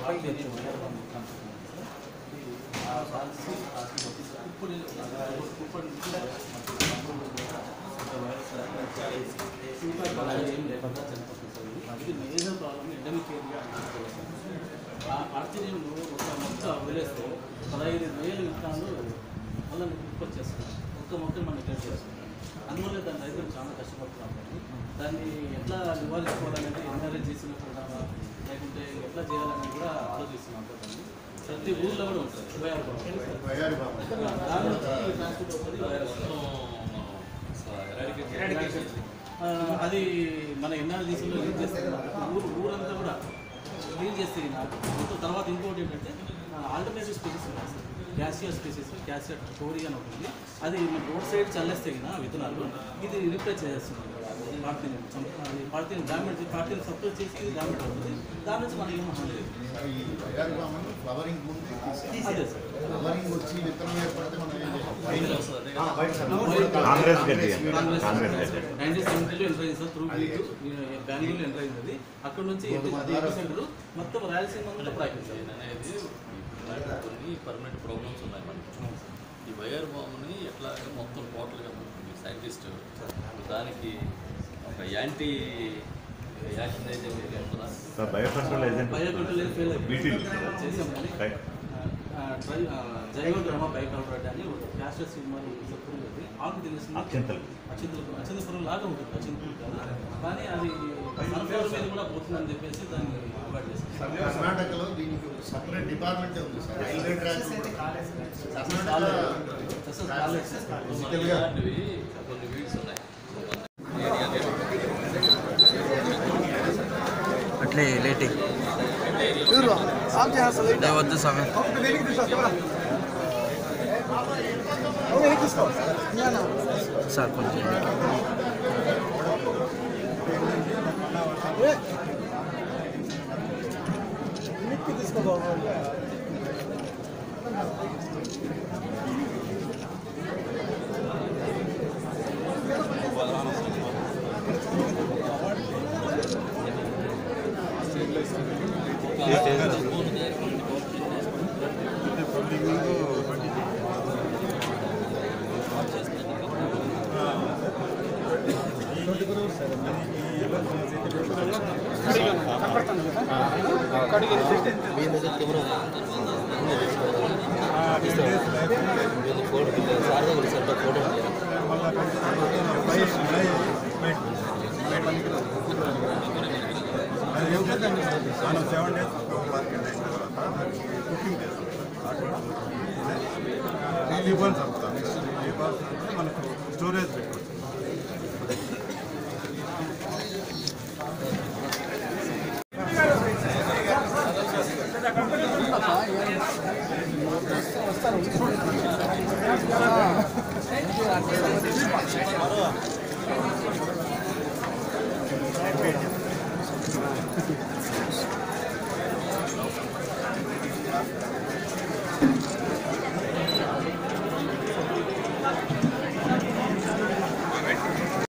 భారతీయ వైఆర్బామ్ company sir ఇది ఆ policy RT office ఇప్పుడు ఇప్పుడు నుంచి మనకు కూడా ఒక వైరస్ చేసి ఇంకా అలాగే ఏం లేకుండా చనిపోతుంది సార్ ఇది. ఇది మేజర్ ప్రాబ్లమ్ ఎండమిక్ ఏరియా ఆ ఆర్టీజీలు ఒక మొక్క వదిలేస్తే పదహైదు వేలు విత్తనాలు మళ్ళీ ఉత్పత్తి చేస్తున్నాం ఒక్క మొక్క మనం నెగ్లెక్ట్ చేస్తున్నాం అందువల్ల దాని రైతులు చాలా కష్టపడుతున్నాం కానీ దాన్ని ఎట్లా నివారించుకోవాలనేది ఎన్ఆర్ఎస్ చేసిన ప్రోగ్రామా లేకుంటే ఎట్లా చేయాలని కూడా ఆలోచిస్తున్నాం దాన్ని ప్రతి ఊర్లో కూడా ఉంటుంది ఉభయ వయారి బాబు దాని ట్రాన్స్పోర్ట్ అవుతుంది వైరస్ ఆ, అది మన ఎన్ఆర్ దేశంలో లీడ్ చేస్తుంది ఊరు ఊరంతా కూడా లీడ్ చేస్తే నాకు ఇంకో తర్వాత ఇంకోటి ఏంటంటే ఆల్టర్నేటివ్ స్పీసెస్ ఉన్నాయి సార్ క్యాసియా స్పీసెస్ క్యాసియా కోరి అని ఉంటుంది అది మన రోడ్ సైడ్ చల్లేస్తే గిన విత్తనాలు ఇది రిప్లేస్ చేసేస్తుంది పార్టీని అది పార్టీని డామేజ్ పార్టీని సపోర్ట్ చేసి ఇది డామేజ్ అవుతుంది దాని నుంచి మనకి ఏం హాని లేదు ఈ వయారి బాబును ఫ్లవరింగ్ ముందు తీసేయాలి. అదే సార్ ఫ్లవరింగ్ వచ్చి విత్తనం ఏర్పడితే మనం ఏం చేయాలి ఆ, బయట సార్. కాంగ్రెస్ గట్టి కాంగ్రెస్ కాంగ్రెస్ గట్టి నైన్టీన్ సెవెంటీలో ఎంటర్ అయింది సార్ త్రూ బెంగళూరు ఎంటర్ అయింది అది అక్కడ నుంచి సెంటర్ మొత్తం రాయలసీమ అంతా ప్రాక్టీస్ అయింది అనేది ఇలాంటి కొన్ని పర్మనెంట్ ప్రాబ్లమ్స్ ఉన్నాయి మనకి ఈ వైర్ బాంబుని ఎట్లాగా మొత్తం టోటల్గా సైంటిస్ట్ దానికి ఒక యాంటీ యాక్షన్ ఏజెంట్ ఉంటుందా bio control agent biocontrol fail బీటీలు. చేసాం కానీ రైట్. ఆ, ట్రై ఆ, జైవ గ్రామ బైకాల్రేట్ అని ఒక క్యాస్టర్ సినిమాలు పురుగు అది ఆకు తినేస్తుంది అక్షింతలు. అక్షింతలు అక్షింత పురుగు లాగా ఉంటుంది అక్షింత పురుగు కాదు కానీ అది సన్ఫ్లవర్ మీద కూడా పోతుందని చెప్పేసి దాన్ని అవాయిడ్ చేస్తాం కర్ణాటకలో దీనికి ఒక సపరేట్ డిపార్ట్మెంట్ ఉంది సార్ రైల్వే ట్రాక్ కర్ణాటక అసలు కాలేదు సార్. Physical గా ఇలాంటివి కొన్ని వీడ్స్ ఉన్నాయి అట్లే లేటి లే, వద్దు స్వామి సార్ కొంచెం మనం సెవెన్ డేస్ మార్కెట్ అయిన తర్వాత కుకింగ్ చేస్తాం డైలీ బన్స్ అవుతాం నెక్స్ట్ ఏ బాల్స్ మనకు స్టోరేజ్ పెట్టుకోవచ్చు ఆ